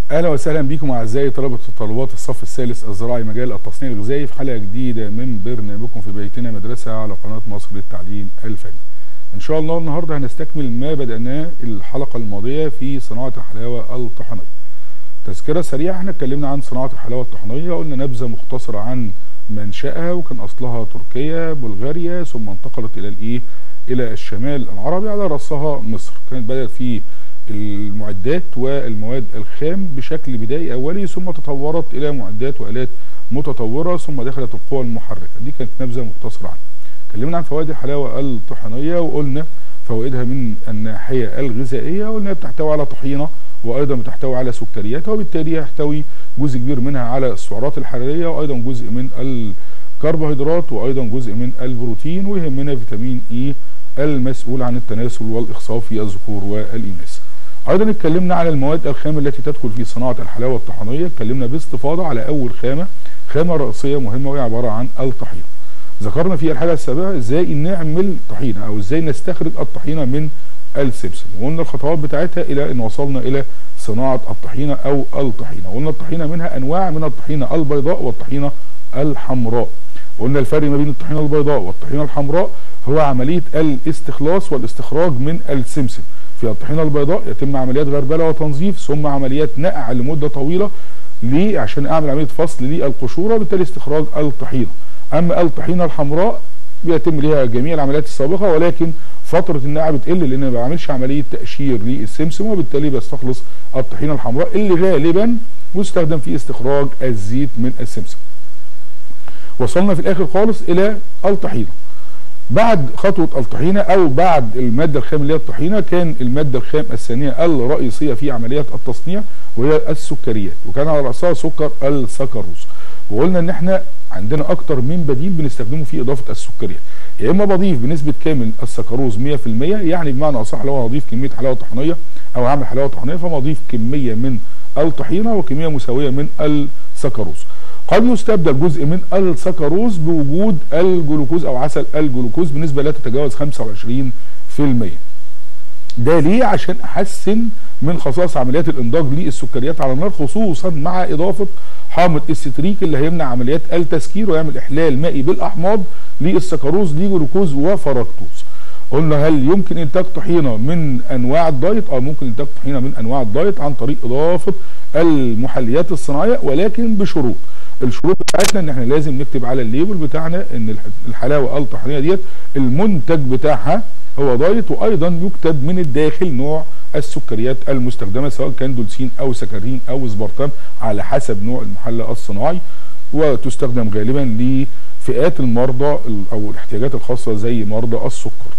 اهلا وسهلا بكم اعزائي طلبه وطالبات الصف الثالث الزراعي مجال التصنيع الغذائي في حلقه جديده من برنامجكم في بيتنا مدرسه على قناه مصر للتعليم الفني. ان شاء الله النهارده هنستكمل ما بدأناه الحلقه الماضيه في صناعه الحلاوه الطحينيه. تذكره سريعه احنا اتكلمنا عن صناعه الحلاوه الطحينيه قلنا نبذه مختصره عن منشأها وكان اصلها تركيا بلغاريا ثم انتقلت الى الايه؟ الى الشمال العربي على راسها مصر كانت بدأت في المعدات والمواد الخام بشكل بدائي اولي ثم تطورت الى معدات والات متطوره ثم دخلت القوى المحركه دي كانت نبذه مختصره عنها اتكلمنا عن فوائد الحلاوه الطحينيه وقلنا فوائدها من الناحيه الغذائيه وقلنا بتحتوي على طحينه وايضا بتحتوي على سكريات وبالتالي يحتوي جزء كبير منها على السعرات الحراريه وايضا جزء من الكربوهيدرات وايضا جزء من البروتين ويهمنا فيتامين اي المسؤول عن التناسل والاخصاب في الذكور والاناث ايضا اتكلمنا على المواد الخام التي تدخل في صناعه الحلاوه الطحينيه اتكلمنا باستفاضه على اول خامه خامه رئيسيه مهمه وهي عباره عن الطحينه ذكرنا في الحلقه السابقه ازاي نعمل طحينه او ازاي نستخرج الطحينه من السمسم وقلنا الخطوات بتاعتها الى ان وصلنا الى صناعه الطحينه او الطحينه وقلنا الطحينه منها انواع من الطحينه البيضاء والطحينه الحمراء قلنا الفرق ما بين الطحينه البيضاء والطحينه الحمراء هو عمليه الاستخلاص والاستخراج من السمسم في الطحينه البيضاء يتم عمليات غربله وتنظيف ثم عمليات نقع لمده طويله ليه عشان اعمل عمليه فصل للقشوره بالتالي استخراج الطحينه اما الطحينه الحمراء بيتم ليها جميع العمليات السابقه ولكن فتره النقع بتقل لان ما بعملش عمليه تقشير للسمسم وبالتالي بستخلص الطحينه الحمراء اللي غالبا مستخدم في استخراج الزيت من السمسم وصلنا في الاخر خالص الى الطحينه بعد خطوة الطحينة أو بعد المادة الخام اللي هي الطحينة كان المادة الخام الثانية الرئيسية في عمليات التصنيع وهي السكريات وكان على رأسها سكر السكروز وقلنا إن إحنا عندنا أكتر من بديل بنستخدمه في إضافة السكريات يا إما بضيف بنسبة كامل السكروز 100% يعني بمعنى أصح لو هضيف كمية حلاوة طحينية أو هعمل حلاوة طحينية فما أضيف كمية من الطحينة وكمية مساوية من السكروز قد يستبدل جزء من السكروز بوجود الجلوكوز او عسل الجلوكوز بنسبه لا تتجاوز 25% ده ليه عشان احسن من خصائص عمليات الانضاج للسكريات على النار خصوصا مع اضافه حامض الستريك اللي هيمنع عمليات التسكير ويعمل احلال مائي بالاحماض للسكروز لجلوكوز وفركتوز قلنا هل يمكن انتاج طحينه من انواع الدايت اه ممكن انتاج طحينه من انواع الدايت عن طريق اضافه المحليات الصناعيه ولكن بشروط الشروط بتاعتنا ان احنا لازم نكتب على الليبل بتاعنا ان الحلاوه الطحينيه ديت المنتج بتاعها هو دايت وايضا يكتب من الداخل نوع السكريات المستخدمه سواء كان دولسين او سكرين او سبرتان على حسب نوع المحلى الصناعي وتستخدم غالبا لفئات المرضى او الاحتياجات الخاصه زي مرضى السكر.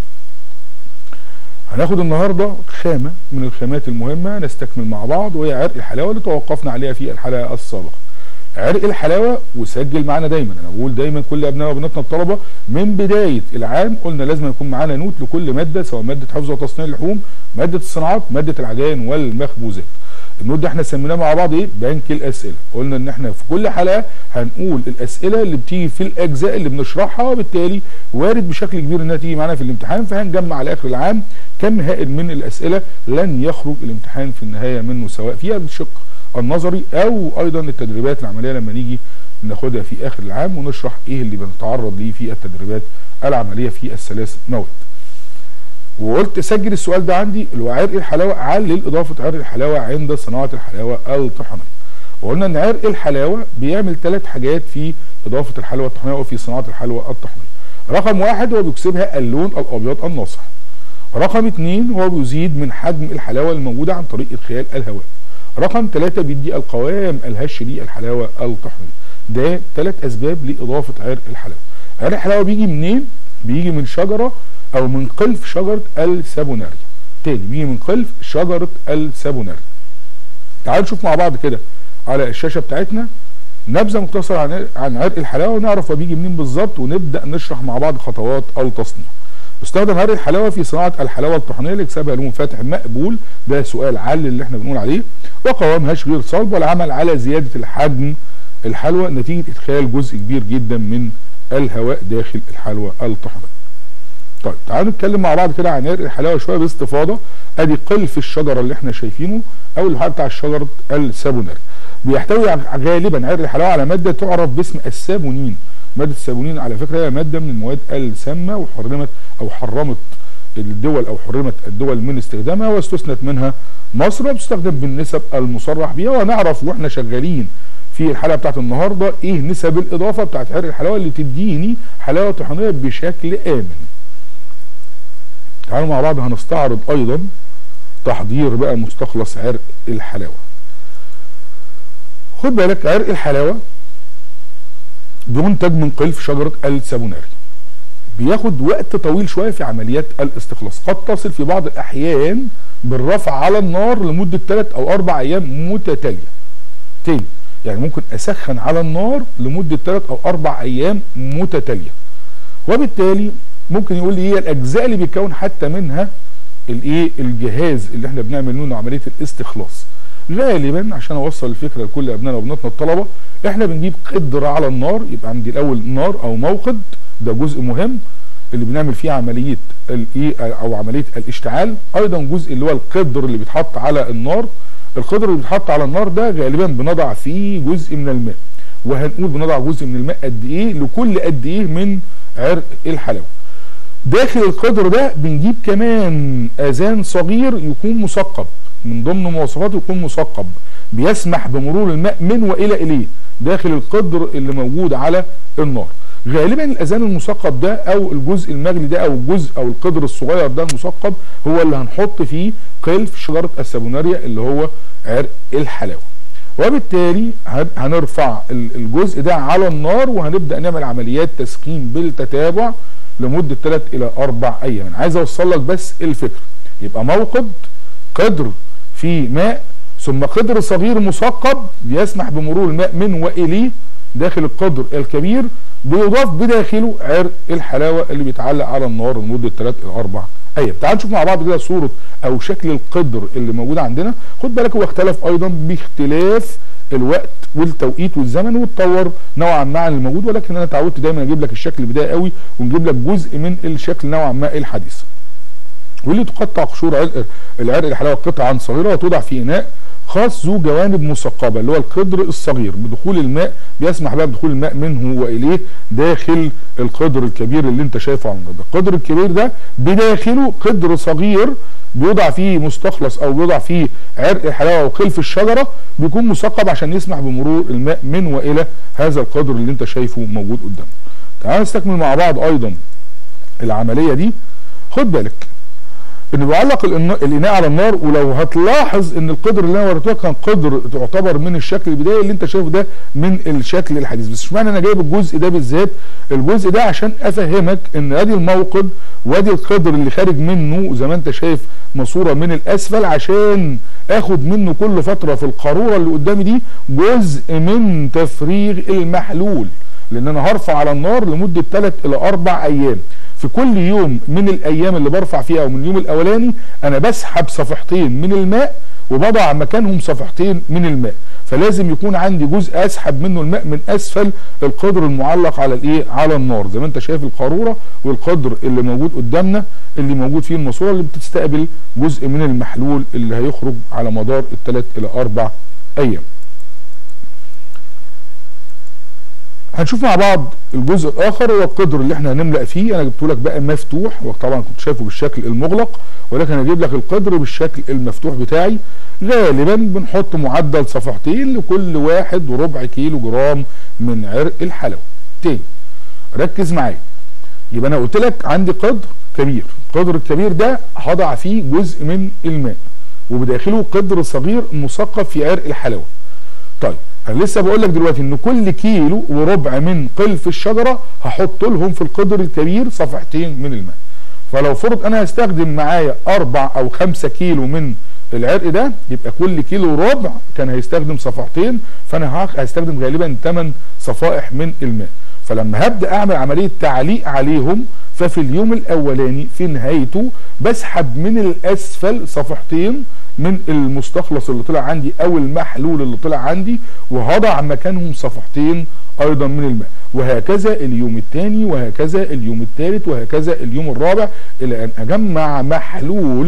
هناخد النهارده خامه من الخامات المهمه نستكمل مع بعض وهي عرق الحلاوه اللي توقفنا عليها في الحلقه السابقه. عرق الحلاوه وسجل معانا دايما انا بقول دايما كل ابنائنا وبناتنا الطلبه من بدايه العام قلنا لازم يكون معانا نوت لكل ماده سواء ماده حفظ وتصنيع اللحوم ماده الصناعات ماده العجائن والمخبوزات النوت ده احنا سميناه مع بعض ايه بنك الاسئله قلنا ان احنا في كل حلقه هنقول الاسئله اللي بتيجي في الاجزاء اللي بنشرحها وبالتالي وارد بشكل كبير انها تيجي معانا في الامتحان فهنجمع على اخر العام كم هائل من الاسئله لن يخرج الامتحان في النهايه منه سواء فيها بالشق النظري او ايضا التدريبات العمليه لما نيجي ناخدها في اخر العام ونشرح ايه اللي بنتعرض ليه في التدريبات العمليه في الثلاث مواد. وقلت سجل السؤال ده عندي اللي هو عرق الحلاوه علل اضافه عرق الحلاوه عند صناعه الحلاوه الطحينيه. وقلنا ان عرق الحلاوه بيعمل ثلاث حاجات في اضافه الحلاوه الطحينيه وفي صناعه الحلوى الطحينيه. رقم واحد هو بيكسبها اللون الابيض الناصع. رقم اثنين هو بيزيد من حجم الحلاوه الموجوده عن طريق ادخال الهواء. رقم ثلاثة بيدي القوام الهش للحلاوة الطحينية ده ثلاث أسباب لإضافة عرق الحلاوة عرق الحلاوة بيجي منين؟ بيجي من شجرة أو من قلف شجرة السابوناريا تاني بيجي من قلف شجرة السابوناريا تعالوا نشوف مع بعض كده على الشاشة بتاعتنا نبذة مختصرة عن عن عرق الحلاوة ونعرف هو بيجي منين بالظبط ونبدأ نشرح مع بعض خطوات التصنيع يستخدم عرق الحلاوه في صناعه الحلاوه الطحينيه اللي يكسبها لون فاتح مقبول ده سؤال عل اللي احنا بنقول عليه وقوامهاش غير صلب والعمل على زياده الحجم الحلوى نتيجه ادخال جزء كبير جدا من الهواء داخل الحلوى الطحينيه. طيب تعالوا نتكلم مع بعض كده عن عرق الحلاوه شويه باستفاضه ادي قلف الشجره اللي احنا شايفينه او الحاجه بتاع شجره السابونير بيحتوي غالبا عرق الحلاوه على ماده تعرف باسم السابونين ماده السابونين على فكره هي ماده من المواد السامه وحرمت او حرمت الدول او حرمت الدول من استخدامها واستثنت منها مصر وبتستخدم بالنسب المصرح بها وهنعرف واحنا شغالين في الحلقه بتاعت النهارده ايه نسب الاضافه بتاعت عرق الحلاوه اللي تديني حلاوه طحينيه بشكل امن. تعالوا مع بعض هنستعرض ايضا تحضير بقى مستخلص عرق الحلاوه. خد بالك عرق الحلاوه بينتج من قلف شجره السابوناري. بياخد وقت طويل شويه في عمليات الاستخلاص، قد تصل في بعض الاحيان بالرفع على النار لمده ثلاث او اربع ايام متتاليه. تاني يعني ممكن اسخن على النار لمده ثلاث او اربع ايام متتاليه. وبالتالي ممكن يقول لي ايه الاجزاء اللي بيتكون حتى منها الايه الجهاز اللي احنا بنعمل منه عمليه الاستخلاص. غالبا عشان اوصل الفكره لكل ابنائنا وبناتنا الطلبه احنا بنجيب قدر على النار يبقى عندي الاول نار او موقد ده جزء مهم اللي بنعمل فيه عمليه الايه او عمليه الاشتعال ايضا جزء اللي هو القدر اللي بيتحط على النار القدر اللي بيتحط على النار ده غالبا بنضع فيه جزء من الماء وهنقول بنضع جزء من الماء قد ايه لكل قد ايه من عرق الحلاوه داخل القدر ده بنجيب كمان اذان صغير يكون مثقب من ضمن مواصفاته يكون مثقب بيسمح بمرور الماء من والى اليه داخل القدر اللي موجود على النار غالبا الاذان المثقب ده او الجزء المغلي ده او الجزء او القدر الصغير ده المثقب هو اللي هنحط فيه قلف شجره السابوناريا اللي هو عرق الحلاوه وبالتالي هنرفع الجزء ده على النار وهنبدا نعمل عمليات تسخين بالتتابع لمده 3 الى 4 ايام عايز اوصل لك بس الفكره يبقى موقد قدر في ماء ثم قدر صغير مثقب بيسمح بمرور الماء من واليه داخل القدر الكبير بيضاف بداخله عرق الحلاوه اللي بيتعلق على النار لمده 3 الى 4 ايام تعال نشوف مع بعض كده صوره او شكل القدر اللي موجود عندنا خد بالك هو اختلف ايضا باختلاف الوقت والتوقيت والزمن واتطور نوعا ما عن الموجود ولكن انا اتعودت دايما اجيب لك الشكل البدائي قوي ونجيب لك جزء من الشكل نوعا ما الحديث واللي تقطع قشور عرق العرق الحلاوه قطعا صغيره وتوضع في اناء خاص ذو جوانب مثقبه اللي هو القدر الصغير بدخول الماء بيسمح بقى بدخول الماء منه واليه داخل القدر الكبير اللي انت شايفه على النار القدر الكبير ده بداخله قدر صغير بيوضع فيه مستخلص او بيوضع فيه عرق الحلاوه وقلف الشجره بيكون مثقب عشان يسمح بمرور الماء من والى هذا القدر اللي انت شايفه موجود قدامك. تعال نستكمل مع بعض ايضا العمليه دي خد بالك ان بيعلق الاناء على النار ولو هتلاحظ ان القدر اللي انا وريته كان قدر تعتبر من الشكل البدائي اللي انت شايفه ده من الشكل الحديث بس اشمعنى انا جايب الجزء ده بالذات الجزء ده عشان افهمك ان ادي الموقد وادي القدر اللي خارج منه زي ما انت شايف ماسوره من الاسفل عشان اخد منه كل فتره في القاروره اللي قدامي دي جزء من تفريغ المحلول لان انا هرفع على النار لمده 3 الى 4 ايام في كل يوم من الايام اللي برفع فيها او من اليوم الاولاني انا بسحب صفحتين من الماء وبضع مكانهم صفحتين من الماء فلازم يكون عندي جزء اسحب منه الماء من اسفل القدر المعلق على الايه على النار زي ما انت شايف القاروره والقدر اللي موجود قدامنا اللي موجود فيه الماسوره اللي بتستقبل جزء من المحلول اللي هيخرج على مدار الثلاث الى اربع ايام هنشوف مع بعض الجزء الاخر هو القدر اللي احنا هنملا فيه انا جبته لك بقى مفتوح وطبعا كنت شايفه بالشكل المغلق ولكن هجيب لك القدر بالشكل المفتوح بتاعي غالبا بنحط معدل صفحتين لكل واحد وربع كيلو جرام من عرق الحلاوه تاني ركز معايا يبقى انا قلت لك عندي قدر كبير القدر الكبير ده هضع فيه جزء من الماء وبداخله قدر صغير مثقب في عرق الحلاوه طيب انا لسه بقول لك دلوقتي ان كل كيلو وربع من قلف الشجره هحط لهم في القدر الكبير صفحتين من الماء فلو فرض انا هستخدم معايا اربع او خمسة كيلو من العرق ده يبقى كل كيلو وربع كان هيستخدم صفحتين فانا هستخدم غالبا 8 صفائح من الماء فلما هبدا اعمل عمليه تعليق عليهم ففي اليوم الاولاني في نهايته بسحب من الاسفل صفحتين من المستخلص اللي طلع عندي او المحلول اللي طلع عندي وهضع مكانهم صفحتين ايضا من الماء وهكذا اليوم الثاني وهكذا اليوم الثالث وهكذا اليوم الرابع الى ان اجمع محلول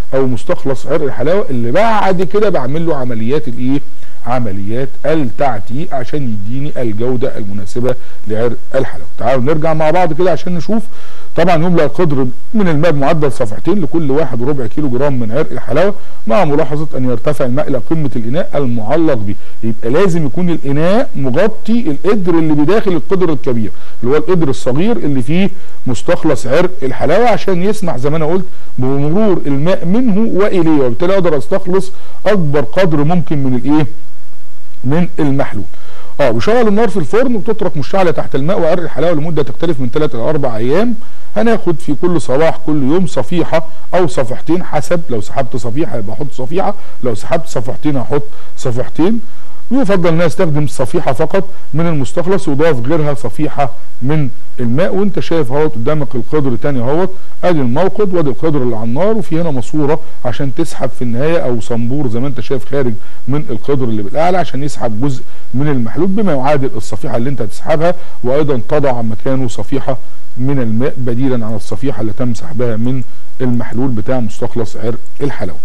او مستخلص عرق الحلاوه اللي بعد كده بعمل له عمليات الايه عمليات التعتيق عشان يديني الجوده المناسبه لعرق الحلاوه تعالوا نرجع مع بعض كده عشان نشوف طبعا يملأ القدر من الماء بمعدل صفحتين لكل واحد وربع كيلو جرام من عرق الحلاوه مع ملاحظه ان يرتفع الماء الى قمه الاناء المعلق به يبقى لازم يكون الاناء مغطي القدر اللي بداخل القدر الكبير اللي هو القدر الصغير اللي فيه مستخلص عرق الحلاوه عشان يسمح زي ما انا قلت بمرور الماء منه واليه وبالتالي اقدر استخلص اكبر قدر ممكن من الايه من المحلول اه وشغل النار في الفرن وتترك مشتعله تحت الماء وعرق الحلاوه لمده تختلف من 3 الى 4 ايام هناخد في كل صباح كل يوم صفيحه او صفيحتين حسب لو سحبت صفيحه يبقى احط صفيحه لو سحبت صفيحتين هحط صفيحتين ويفضل ان استخدم صفيحه فقط من المستخلص وضاف غيرها صفيحه من الماء وانت شايف اهوت قدامك القدر تاني اهوت ادي الموقد وادي القدر اللي على النار وفي هنا ماسوره عشان تسحب في النهايه او صنبور زي ما انت شايف خارج من القدر اللي بالاعلى عشان يسحب جزء من المحلول بما يعادل الصفيحه اللي انت هتسحبها وايضا تضع مكانه صفيحه من الماء بديلا عن الصفيحه اللي تم سحبها من المحلول بتاع مستخلص عرق الحلاوه.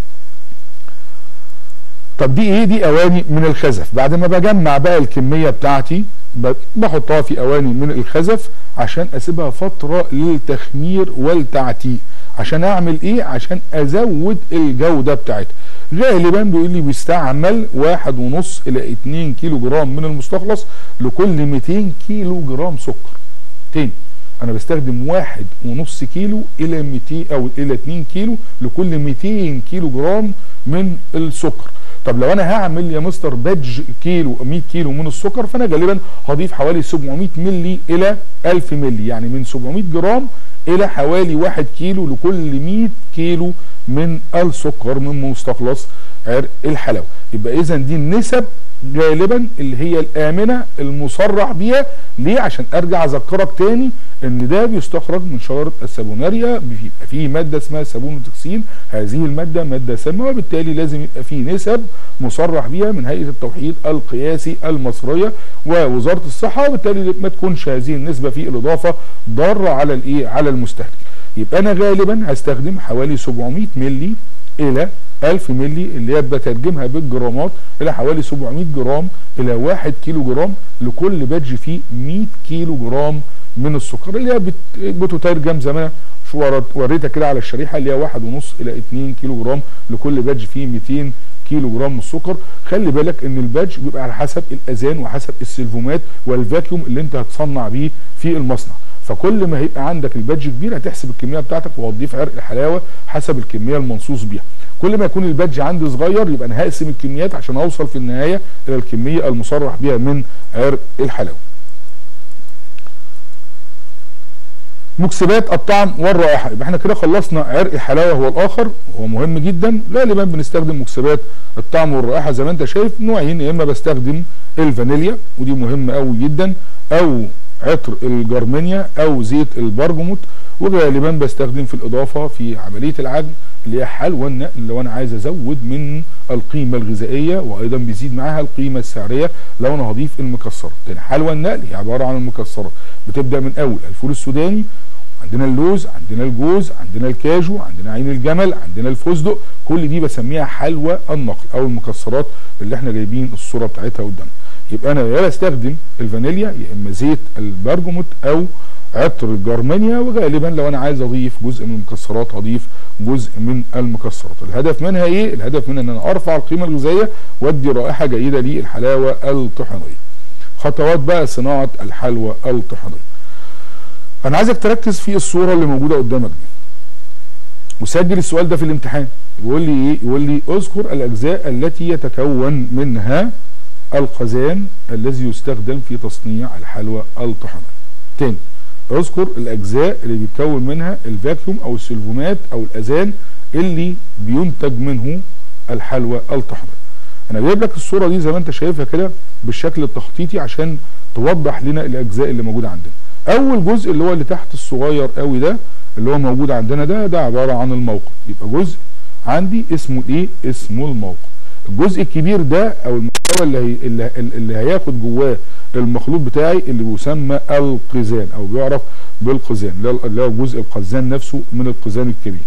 طب دي ايه دي اواني من الخزف بعد ما بجمع بقى الكميه بتاعتي بحطها في اواني من الخزف عشان اسيبها فتره للتخمير والتعتيق عشان اعمل ايه عشان ازود الجوده بتاعتها غالبا بيقول لي بيستعمل واحد ونص الى اتنين كيلو جرام من المستخلص لكل 200 كيلو جرام سكر تاني انا بستخدم واحد ونص كيلو الى 200 او الى 2 كيلو لكل 200 كيلو جرام من السكر طب لو انا هعمل يا مستر بادج كيلو 100 كيلو من السكر فانا غالبا هضيف حوالي 700 ملي الى 1000 ملي يعني من 700 جرام الى حوالي 1 كيلو لكل 100 كيلو من السكر من مستخلص عرق الحلاوه يبقى اذا دي النسب غالبا اللي هي الامنه المصرح بيها ليه عشان ارجع اذكرك تاني ان ده بيستخرج من شجره السابوناريا بيبقى فيه ماده اسمها سابونوتوكسين هذه الماده ماده سامه وبالتالي لازم يبقى فيه نسب مصرح بيها من هيئه التوحيد القياسي المصريه ووزاره الصحه وبالتالي ما تكونش هذه النسبه في الاضافه ضاره على الايه على المستهلك يبقى انا غالبا هستخدم حوالي 700 ملي الى 1000 ملي اللي هي بترجمها بالجرامات الى حوالي 700 جرام الى 1 كيلو جرام لكل بادج فيه 100 كيلو جرام من السكر اللي هي بتترجم زي ما وريتك كده على الشريحه اللي هي واحد ونص الى 2 كيلو جرام لكل بادج فيه 200 كيلو جرام من السكر خلي بالك ان البادج بيبقى على حسب الاذان وحسب السلفومات والفاكيوم اللي انت هتصنع بيه في المصنع فكل ما هيبقى عندك البادج كبير هتحسب الكميه بتاعتك وهتضيف عرق الحلاوه حسب الكميه المنصوص بيها كل ما يكون البادج عندي صغير يبقى انا هقسم الكميات عشان اوصل في النهايه الى الكميه المصرح بها من عرق الحلاوه مكسبات الطعم والرائحه يبقى احنا كده خلصنا عرق الحلاوه هو الاخر وهو مهم جدا غالبا بنستخدم مكسبات الطعم والرائحه زي ما انت شايف نوعين يا اما بستخدم الفانيليا ودي مهمه قوي جدا او عطر الجرمانيا او زيت البرجموت وغالبا بستخدم في الاضافه في عمليه العجن اللي هي حلوى النقل لو انا عايز ازود من القيمه الغذائيه وايضا بيزيد معاها القيمه السعريه لو انا هضيف المكسرات تاني حلوى النقل هي عباره عن المكسرات بتبدا من اول الفول السوداني عندنا اللوز عندنا الجوز عندنا الكاجو عندنا عين الجمل عندنا الفستق كل دي بسميها حلوى النقل او المكسرات اللي احنا جايبين الصوره بتاعتها قدامنا يبقى انا يا بستخدم الفانيليا يا اما زيت البرجموت او عطر الجرمانيا وغالبا لو انا عايز اضيف جزء من المكسرات هضيف جزء من المكسرات الهدف منها ايه الهدف منها ان انا ارفع القيمه الغذائيه وادي رائحه جيده للحلاوه الطحينيه خطوات بقى صناعه الحلوى الطحينيه انا عايزك تركز في الصوره اللي موجوده قدامك دي وسجل السؤال ده في الامتحان يقول لي ايه يقول لي اذكر الاجزاء التي يتكون منها الخزان الذي يستخدم في تصنيع الحلوى الطحينيه تاني اذكر الاجزاء اللي بيتكون منها الفاكيوم او السلفومات او الاذان اللي بينتج منه الحلوى الطحينيه انا جايب لك الصوره دي زي ما انت شايفها كده بالشكل التخطيطي عشان توضح لنا الاجزاء اللي موجوده عندنا اول جزء اللي هو اللي تحت الصغير قوي ده اللي هو موجود عندنا ده ده عباره عن الموقع يبقى جزء عندي اسمه ايه اسمه الموقع الجزء الكبير ده او المحتوى اللي هي اللي, اللي هياخد جواه المخلوط بتاعي اللي بيسمى القزان او بيعرف بالقزان اللي هو جزء القزان نفسه من القزان الكبير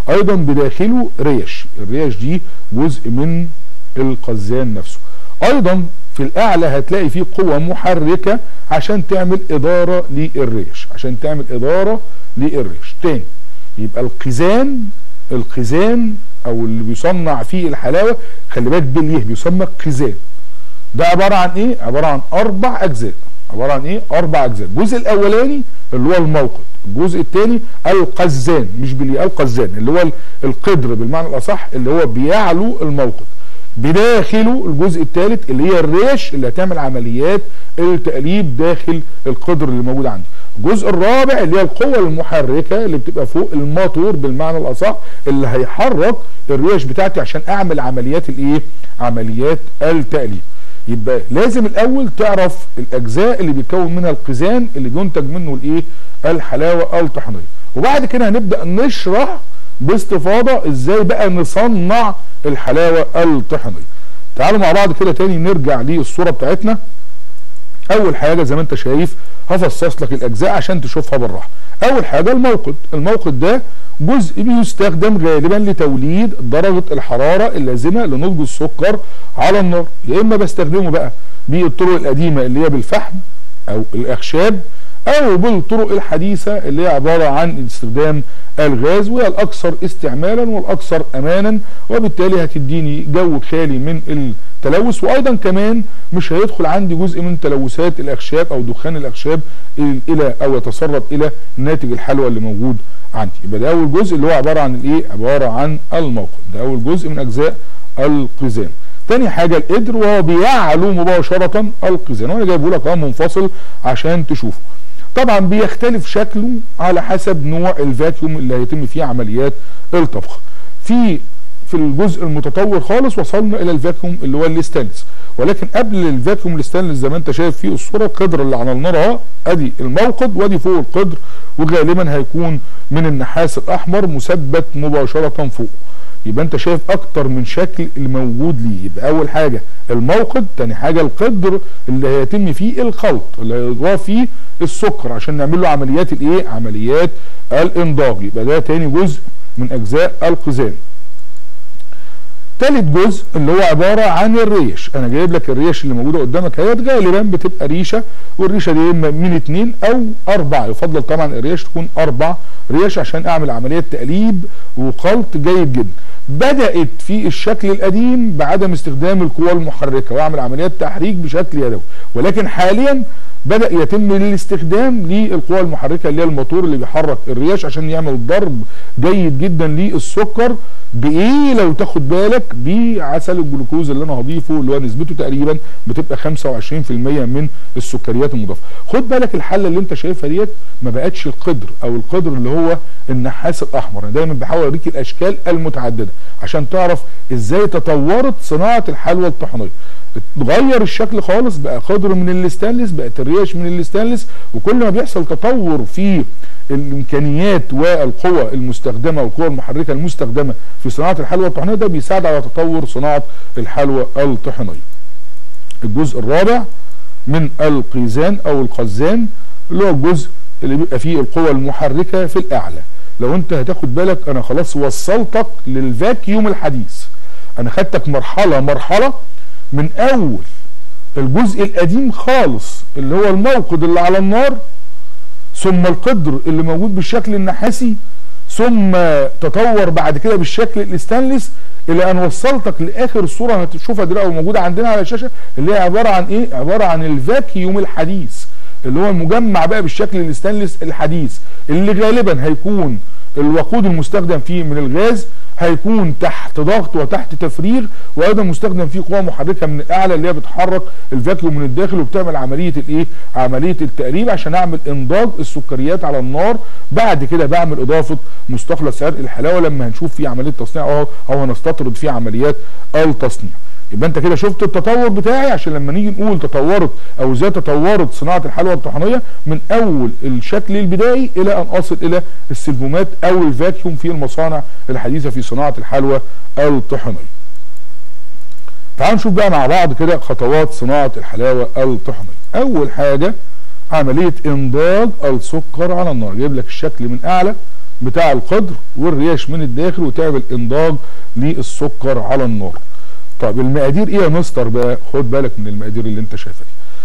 ايضا بداخله ريش الريش دي جزء من القزان نفسه ايضا في الاعلى هتلاقي فيه قوة محركة عشان تعمل ادارة للريش عشان تعمل ادارة للريش تاني يبقى القزان القزان او اللي بيصنع فيه الحلاوة خلي بالك باليه بيسمى قزان ده عبارة عن ايه عبارة عن اربع اجزاء عبارة عن ايه اربع اجزاء الجزء الاولاني اللي هو الموقد الجزء الثاني القزان مش باليه القزان اللي هو القدر بالمعنى الاصح اللي هو بيعلو الموقد بداخله الجزء الثالث اللي هي الريش اللي هتعمل عمليات التقليب داخل القدر اللي موجود عندي الجزء الرابع اللي هي القوة المحركة اللي بتبقى فوق الموتور بالمعنى الأصح اللي هيحرك الريش بتاعتي عشان أعمل عمليات الإيه؟ عمليات التقليب يبقى لازم الأول تعرف الأجزاء اللي بيتكون منها القزان اللي بينتج منه الإيه؟ الحلاوة الطحينية وبعد كده هنبدأ نشرح باستفاضة ازاي بقى نصنع الحلاوة الطحينية تعالوا مع بعض كده تاني نرجع للصورة بتاعتنا اول حاجة زي ما انت شايف هفصص لك الاجزاء عشان تشوفها بالراحة اول حاجة الموقد الموقد ده جزء بيستخدم غالبا لتوليد درجة الحرارة اللازمة لنضج السكر على النار يا اما بستخدمه بقى بالطرق القديمة اللي هي بالفحم او الاخشاب او بالطرق الحديثة اللي هي عبارة عن استخدام الغاز وهي الاكثر استعمالا والاكثر امانا وبالتالي هتديني جو خالي من التلوث وايضا كمان مش هيدخل عندي جزء من تلوثات الاخشاب او دخان الاخشاب الى او يتسرب الى ناتج الحلوى اللي موجود عندي يبقى ده اول جزء اللي هو عبارة عن الايه عبارة عن الموقد ده اول جزء من اجزاء القزام تاني حاجة القدر وهو بيعلو مباشرة القزان وانا جايبه لك اهو منفصل عشان تشوفه طبعا بيختلف شكله على حسب نوع الفاكيوم اللي هيتم فيه عمليات الطبخ في في الجزء المتطور خالص وصلنا الى الفاكيوم اللي هو الاستانلس ولكن قبل الفاكيوم الاستانلس زي ما انت شايف في الصوره القدر اللي على النار اهو ادي الموقد وادي فوق القدر وغالبا هيكون من النحاس الاحمر مثبت مباشره فوق يبقى انت شايف اكتر من شكل الموجود ليه يبقى اول حاجه الموقد تاني حاجه القدر اللي هيتم فيه الخلط اللي هيضاف فيه السكر عشان نعمل له عمليات الايه عمليات الانضاج يبقى ده تاني جزء من اجزاء القزام تالت جزء اللي هو عبارة عن الريش انا جايب لك الريش اللي موجودة قدامك اهيت غالبا بتبقى ريشة والريشة دي اما من اتنين او اربعة يفضل طبعا الريش تكون اربع ريش عشان اعمل عملية تقليب وخلط جيد جدا بدأت في الشكل القديم بعدم استخدام القوى المحركة واعمل عمليات تحريك بشكل يدوي ولكن حاليا بدأ يتم الاستخدام للقوى المحركة اللي هي الموتور اللي بيحرك الرياش عشان يعمل ضرب جيد جدا للسكر بايه لو تاخد بالك بعسل الجلوكوز اللي انا هضيفه اللي هو نسبته تقريبا بتبقى 25% من السكريات المضافه خد بالك الحله اللي انت شايفها ديت ما بقتش القدر او القدر اللي هو النحاس الاحمر انا دايما بحاول اوريك الاشكال المتعدده عشان تعرف ازاي تطورت صناعه الحلوى الطحينيه اتغير الشكل خالص بقى قدر من الاستانلس بقت الريش من الاستانلس وكل ما بيحصل تطور في الامكانيات والقوى المستخدمه والقوى المحركه المستخدمه في صناعه الحلوى الطحينيه ده بيساعد على تطور صناعه الحلوى الطحينيه. الجزء الرابع من القيزان او القزان اللي هو الجزء اللي بيبقى فيه القوى المحركه في الاعلى. لو انت هتاخد بالك انا خلاص وصلتك للفاكيوم الحديث. انا خدتك مرحله مرحله من اول الجزء القديم خالص اللي هو الموقد اللي على النار ثم القدر اللي موجود بالشكل النحاسي ثم تطور بعد كده بالشكل الاستانلس الى ان وصلتك لاخر الصوره هتشوفها دلوقتي موجوده عندنا على الشاشه اللي هي عباره عن ايه؟ عباره عن الفاكيوم الحديث اللي هو المجمع بقى بالشكل الاستانلس الحديث اللي غالبا هيكون الوقود المستخدم فيه من الغاز هيكون تحت ضغط وتحت تفريغ وايضا مستخدم فيه قوه محركه من الاعلى اللي هي بتحرك الفاكيوم من الداخل وبتعمل عمليه الايه؟ عمليه التقريب عشان اعمل انضاج السكريات على النار بعد كده بعمل اضافه مستخلص عرق الحلاوه لما هنشوف فيه عمليه تصنيع او او هنستطرد فيه عمليات التصنيع. يبقى انت كده شفت التطور بتاعي عشان لما نيجي نقول تطورت او ازاي تطورت صناعه الحلوى الطحينيه من اول الشكل البدائي الى ان اصل الى السلفومات او الفاكيوم في المصانع الحديثه في صناعه الحلوى الطحينيه. تعالوا نشوف بقى مع بعض كده خطوات صناعه الحلاوه الطحينيه. اول حاجه عمليه انضاج السكر على النار، جايب لك الشكل من اعلى بتاع القدر والرياش من الداخل وتعمل انضاج للسكر على النار طيب المقادير ايه يا مستر بقى خد بالك من المقادير اللي انت شايفها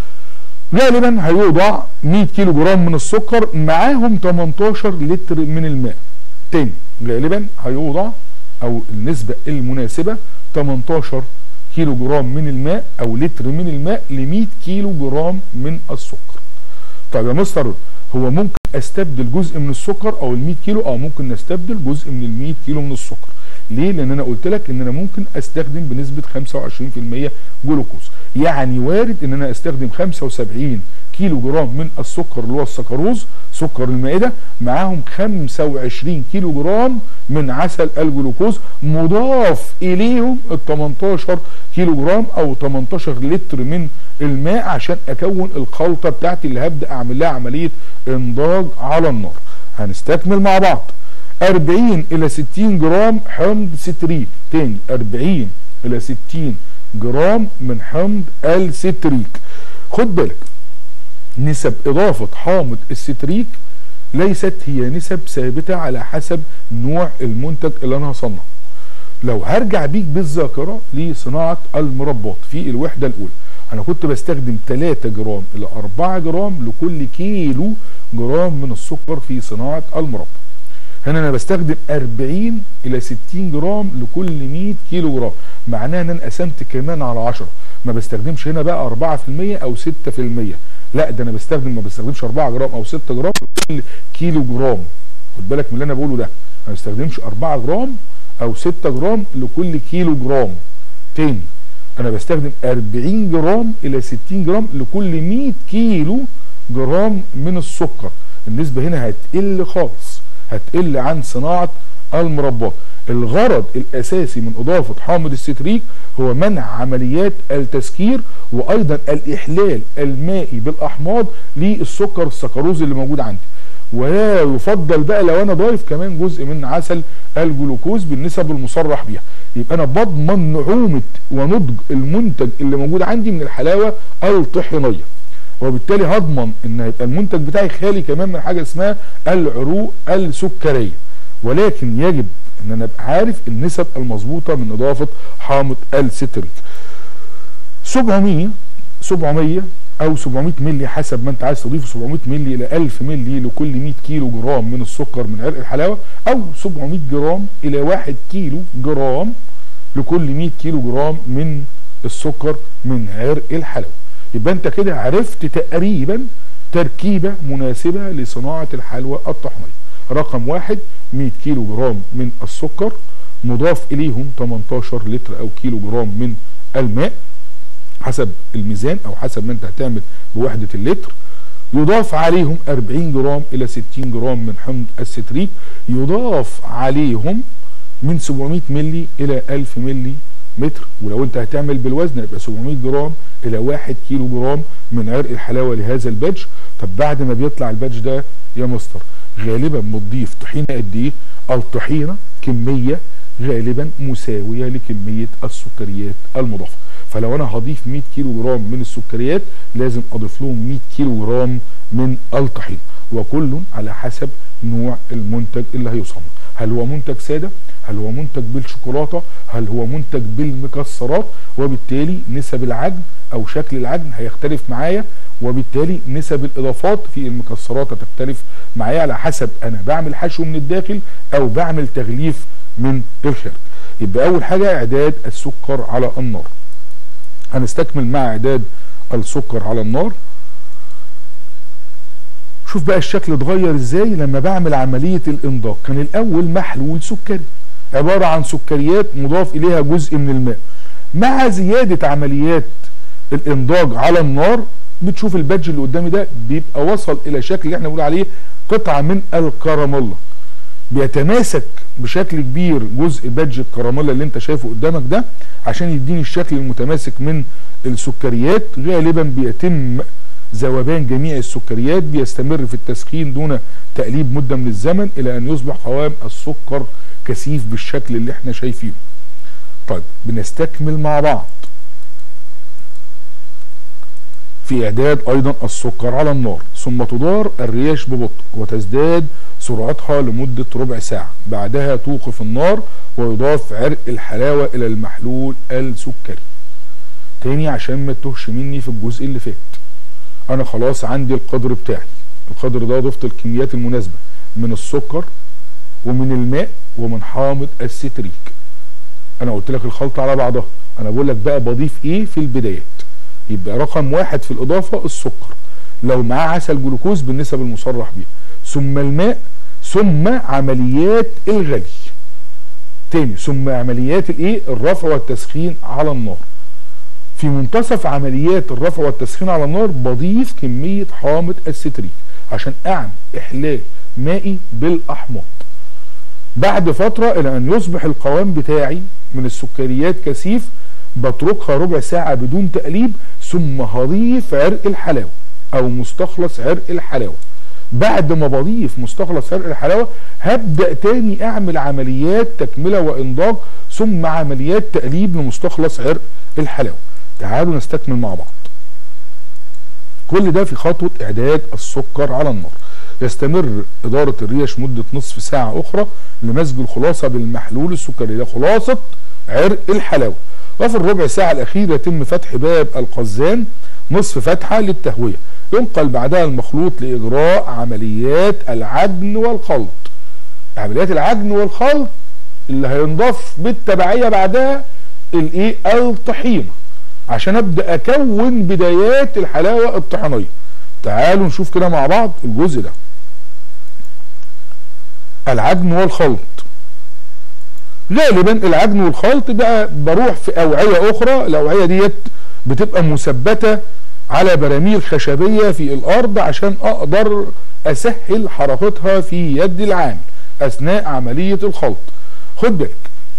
دي غالبا هيوضع 100 كيلو جرام من السكر معاهم 18 لتر من الماء تاني غالبا هيوضع او النسبة المناسبة 18 كيلو جرام من الماء او لتر من الماء ل 100 كيلو جرام من السكر طيب يا مستر هو ممكن استبدل جزء من السكر او ال 100 كيلو اه ممكن نستبدل جزء من ال 100 كيلو من السكر ليه لان انا قلت لك ان انا ممكن استخدم بنسبه 25% جلوكوز يعني وارد ان انا استخدم 75 كيلو جرام من السكر اللي هو السكروز سكر المائده معاهم 25 كيلو جرام من عسل الجلوكوز مضاف اليهم ال 18 كيلو جرام او 18 لتر من الماء عشان اكون الخلطه بتاعتي اللي هبدا اعمل لها عمليه انضاج على النار هنستكمل مع بعض 40 الى 60 جرام حمض ستريك تاني 40 الى 60 جرام من حمض الستريك خد بالك نسب اضافه حامض الستريك ليست هي نسب ثابته على حسب نوع المنتج اللي انا هصنعه لو هرجع بيك بالذاكره لصناعه المربات في الوحده الاولى انا كنت بستخدم 3 جرام الى 4 جرام لكل كيلو جرام من السكر في صناعه المربى هنا انا بستخدم 40 الى 60 جرام لكل 100 كيلو جرام معناها ان انا قسمت كمان على 10 ما بستخدمش هنا بقى 4% او 6% لا ده انا بستخدم ما بستخدمش 4 جرام او 6 جرام لكل كيلو جرام خد بالك من اللي انا بقوله ده ما بستخدمش 4 جرام او 6 جرام لكل كيلو جرام تاني انا بستخدم 40 جرام الى 60 جرام لكل 100 كيلو جرام من السكر النسبة هنا هتقل خالص هتقل عن صناعة المربات الغرض الاساسي من اضافة حامض الستريك هو منع عمليات التسكير وايضا الاحلال المائي بالاحماض للسكر السكروز اللي موجود عندي ويفضل بقى لو انا ضايف كمان جزء من عسل الجلوكوز بالنسب المصرح بيها يبقى انا بضمن نعومه ونضج المنتج اللي موجود عندي من الحلاوه الطحينيه وبالتالي هضمن ان يبقى المنتج بتاعي خالي كمان من حاجه اسمها العروق السكريه ولكن يجب ان انا ابقى عارف النسب المظبوطه من اضافه حامض الستريك 700 700 او 700 مللي حسب ما انت عايز تضيفه 700 مللي الى 1000 مللي لكل 100 كيلو جرام من السكر من عرق الحلاوه او 700 جرام الى 1 كيلو جرام لكل 100 كيلو جرام من السكر من عرق الحلاوه يبقى انت كده عرفت تقريبا تركيبه مناسبه لصناعه الحلوى الطحينيه رقم واحد 100 كيلو جرام من السكر مضاف اليهم 18 لتر او كيلو جرام من الماء حسب الميزان او حسب ما انت هتعمل بوحده اللتر يضاف عليهم 40 جرام الى 60 جرام من حمض الستريك يضاف عليهم من 700 ملي الى 1000 ملي متر ولو انت هتعمل بالوزن يبقى 700 جرام الى 1 كيلو جرام من عرق الحلاوه لهذا البادج طب بعد ما بيطلع البادج ده يا مستر غالبا بتضيف طحينه قد ايه؟ الطحينه كميه غالبا مساويه لكميه السكريات المضافه فلو انا هضيف 100 كيلو جرام من السكريات لازم اضيف لهم 100 كيلو جرام من الطحين وكل على حسب نوع المنتج اللي هيصنع هل هو منتج ساده هل هو منتج بالشوكولاته هل هو منتج بالمكسرات وبالتالي نسب العجن او شكل العجن هيختلف معايا وبالتالي نسب الاضافات في المكسرات هتختلف معايا على حسب انا بعمل حشو من الداخل او بعمل تغليف من الخارج يبقى اول حاجه اعداد السكر على النار هنستكمل مع اعداد السكر على النار شوف بقى الشكل اتغير ازاي لما بعمل عملية الانضاج كان الاول محلول سكري عبارة عن سكريات مضاف اليها جزء من الماء مع زيادة عمليات الانضاج على النار بتشوف البادج اللي قدامي ده بيبقى وصل الى شكل اللي احنا بنقول عليه قطعة من الكراميلا بيتماسك بشكل كبير جزء بادج الكراميلا اللي انت شايفه قدامك ده عشان يديني الشكل المتماسك من السكريات غالبا بيتم ذوبان جميع السكريات بيستمر في التسخين دون تقليب مدة من الزمن الى ان يصبح قوام السكر كثيف بالشكل اللي احنا شايفينه طيب بنستكمل مع بعض في اعداد ايضا السكر على النار ثم تدار الرياش ببطء وتزداد سرعتها لمدة ربع ساعة بعدها توقف النار ويضاف عرق الحلاوة إلى المحلول السكري تاني عشان ما تهش مني في الجزء اللي فات أنا خلاص عندي القدر بتاعي القدر ده ضفت الكميات المناسبة من السكر ومن الماء ومن حامض الستريك انا قلت لك الخلطة على بعضها انا بقول لك بقى بضيف ايه في البدايات يبقى رقم واحد في الاضافة السكر لو معاه عسل جلوكوز بالنسب المصرح بيها ثم الماء ثم عمليات الغلي تاني ثم عمليات الايه الرفع والتسخين على النار في منتصف عمليات الرفع والتسخين على النار بضيف كمية حامض الستريك عشان اعمل احلال مائي بالاحماض بعد فترة الى ان يصبح القوام بتاعي من السكريات كثيف بتركها ربع ساعة بدون تقليب ثم هضيف عرق الحلاوة او مستخلص عرق الحلاوة بعد ما بضيف مستخلص عرق الحلاوة هبدأ تاني اعمل عمليات تكملة وانضاج ثم عمليات تقليب لمستخلص عرق الحلاوة تعالوا نستكمل مع بعض كل ده في خطوة اعداد السكر على النار يستمر إدارة الريش مدة نصف ساعة أخرى لمزج الخلاصة بالمحلول السكري ده خلاصة عرق الحلاوة وفي الربع ساعة الأخيرة يتم فتح باب القزان نصف فتحة للتهوية ينقل بعدها المخلوط لإجراء عمليات العجن والخلط عمليات العجن والخلط اللي هينضاف بالتبعية بعدها الايه الطحينة عشان ابدا اكون بدايات الحلاوة الطحينية تعالوا نشوف كده مع بعض الجزء ده العجن والخلط غالبا العجن والخلط بقى بروح في اوعية اخرى الاوعية ديت بتبقى مثبتة على براميل خشبية في الارض عشان اقدر اسهل حركتها في يد العامل اثناء عملية الخلط خد بالك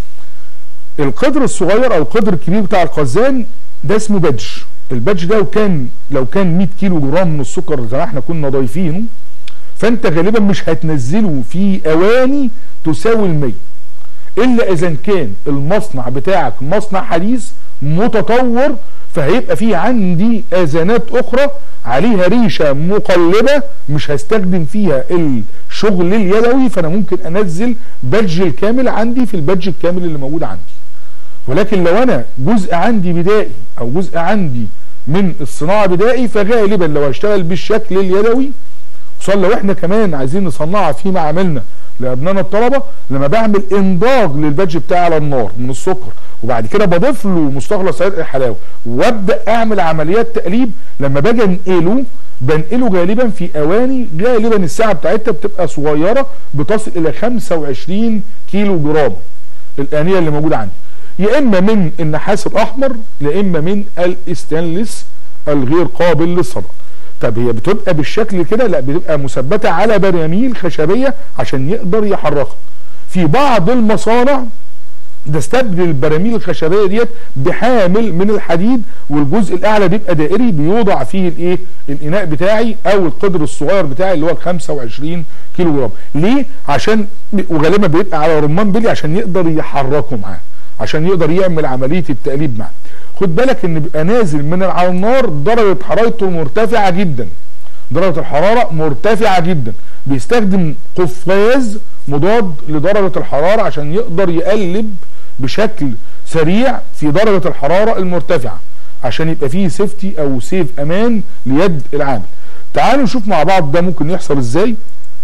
القدر الصغير او القدر الكبير بتاع الخزان ده اسمه بادج البادج ده لو كان لو كان 100 كيلو جرام من السكر زي ما احنا كنا ضايفينه فانت غالبا مش هتنزله في اواني تساوي ال 100 الا اذا كان المصنع بتاعك مصنع حديث متطور فهيبقى فيه عندي اذانات اخرى عليها ريشه مقلبه مش هستخدم فيها الشغل اليدوي فانا ممكن انزل بادج الكامل عندي في البادج الكامل اللي موجود عندي ولكن لو انا جزء عندي بدائي او جزء عندي من الصناعه بدائي فغالبا لو هشتغل بالشكل اليدوي خصوصا لو احنا كمان عايزين نصنعها في معاملنا لابنائنا الطلبه لما بعمل انضاج للبادج بتاعي على النار من السكر وبعد كده بضيف له مستخلص عرق الحلاوه وابدا اعمل عمليات تقليب لما باجي انقله بنقله غالبا في اواني غالبا الساعه بتاعتها بتبقى صغيره بتصل الى 25 كيلو جرام الانيه اللي موجوده عندي يا اما من النحاس الاحمر يا اما من الاستانلس الغير قابل للصدى طب هي بتبقى بالشكل كده لا بتبقى مثبته على براميل خشبيه عشان يقدر يحركها في بعض المصانع تستبدل البراميل الخشبيه ديت بحامل من الحديد والجزء الاعلى بيبقى دائري بيوضع فيه الايه الاناء بتاعي او القدر الصغير بتاعي اللي هو ال 25 كيلو جرام ليه عشان وغالبا بيبقى على رمان بلي عشان يقدر يحركه معاه عشان يقدر يعمل عمليه التقليب معاه خد بالك ان بيبقى نازل من على النار درجه حرارته مرتفعه جدا درجه الحراره مرتفعه جدا بيستخدم قفاز مضاد لدرجه الحراره عشان يقدر يقلب بشكل سريع في درجه الحراره المرتفعه عشان يبقى فيه سيفتي او سيف امان ليد العامل تعالوا نشوف مع بعض ده ممكن يحصل ازاي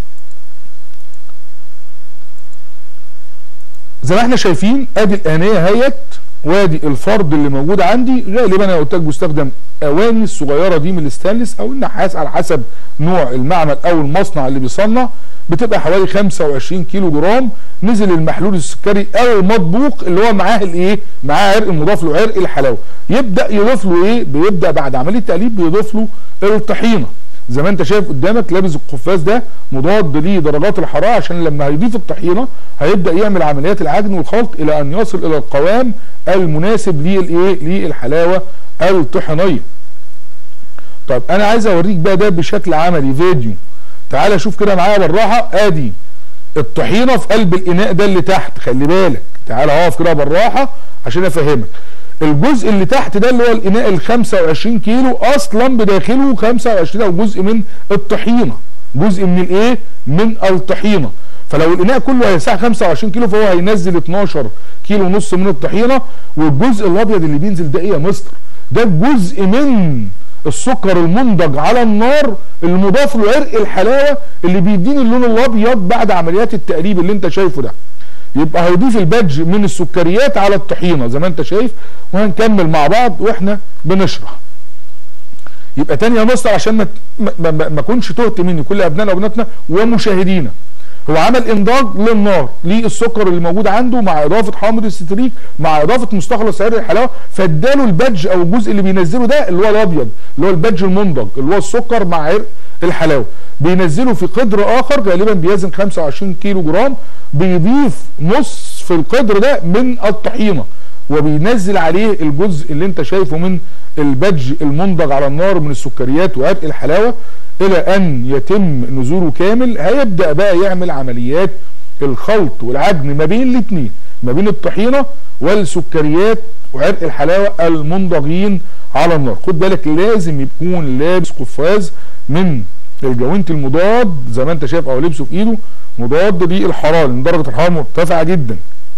زي ما احنا شايفين ادي الانيه اهيت وادي الفرد اللي موجود عندي غالبا انا قلت لك بستخدم اواني الصغيره دي من الستانلس او النحاس على حسب نوع المعمل او المصنع اللي بيصنع بتبقى حوالي 25 كيلو جرام نزل المحلول السكري او المطبوق اللي هو معاه الايه معاه عرق مضاف له عرق الحلاوه يبدا يضيف له ايه بيبدا بعد عمليه تقليب بيضيف له الطحينه زي ما انت شايف قدامك لابس القفاز ده مضاد لدرجات الحراره عشان لما هيضيف الطحينه هيبدا يعمل عمليات العجن والخلط الى ان يصل الى القوام المناسب للايه للحلاوه الطحينيه طب انا عايز اوريك بقى ده بشكل عملي فيديو تعالى شوف كده معايا بالراحه ادي الطحينه في قلب الاناء ده اللي تحت خلي بالك تعالى اقف كده بالراحه عشان افهمك الجزء اللي تحت ده اللي هو الاناء ال 25 كيلو اصلا بداخله 25 او جزء من الطحينه جزء من الايه من الطحينه فلو الاناء كله هيسع 25 كيلو فهو هينزل 12 كيلو ونص من الطحينه والجزء الابيض اللي بينزل ده ايه يا مستر ده جزء من السكر المنضج على النار اللي مضاف له عرق الحلاوه اللي بيديني اللون الابيض بعد عمليات التقليب اللي انت شايفه ده يبقى هيضيف البادج من السكريات على الطحينه زي ما انت شايف وهنكمل مع بعض واحنا بنشرح يبقى تاني يا مستر عشان ما ما, ما, ما كنش تهت مني كل ابنائنا وبناتنا ومشاهدينا هو عمل انضاج للنار للسكر اللي موجود عنده مع اضافه حامض الستريك مع اضافه مستخلص عرق الحلاوه فاداله البادج او الجزء اللي بينزله ده اللي هو الابيض اللي هو البادج المنضج اللي هو السكر مع عرق الحلاوه بينزله في قدر اخر غالبا بيزن 25 كيلو جرام بيضيف نص في القدر ده من الطحينه وبينزل عليه الجزء اللي انت شايفه من البادج المنضج على النار من السكريات وعرق الحلاوه الى ان يتم نزوله كامل هيبدا بقى يعمل عمليات الخلط والعجن ما بين الاثنين ما بين الطحينه والسكريات وعرق الحلاوه المنضجين على النار خد بالك لازم يكون لابس قفاز من الجوانت المضاد زي ما انت شايف او لبسه في ايده مضاد للحراره لان درجه الحراره مرتفعه جدا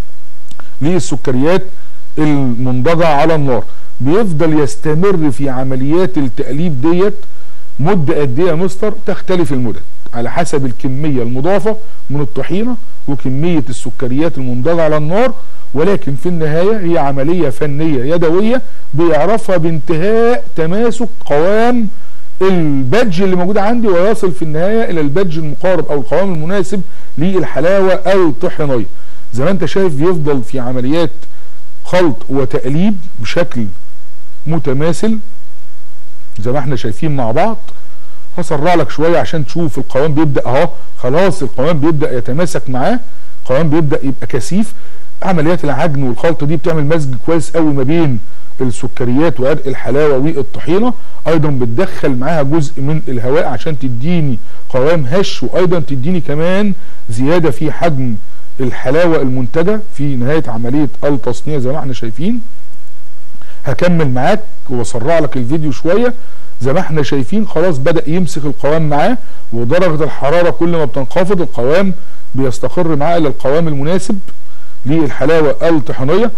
للسكريات المنضجه على النار بيفضل يستمر في عمليات التقليب ديت مده قد ايه يا مستر تختلف المدد على حسب الكميه المضافه من الطحينه وكميه السكريات المنضجه على النار ولكن في النهايه هي عمليه فنيه يدويه بيعرفها بانتهاء تماسك قوام البادج اللي موجود عندي ويصل في النهايه الى البادج المقارب او القوام المناسب للحلاوه الطحينيه زي ما انت شايف بيفضل في عمليات خلط وتقليب بشكل متماثل زي ما احنا شايفين مع بعض هسرع لك شويه عشان تشوف القوام بيبدا اهو خلاص القوام بيبدا يتماسك معاه القوام بيبدا يبقى كثيف عمليات العجن والخلط دي بتعمل مزج كويس قوي ما بين السكريات وعرق الحلاوه والطحينه ايضا بتدخل معاها جزء من الهواء عشان تديني قوام هش وايضا تديني كمان زياده في حجم الحلاوه المنتجه في نهايه عمليه التصنيع زي ما احنا شايفين هكمل معاك واسرع لك الفيديو شويه زي ما احنا شايفين خلاص بدا يمسك القوام معاه ودرجه الحراره كل ما بتنخفض القوام بيستقر معاه الى القوام المناسب للحلاوه الطحينيه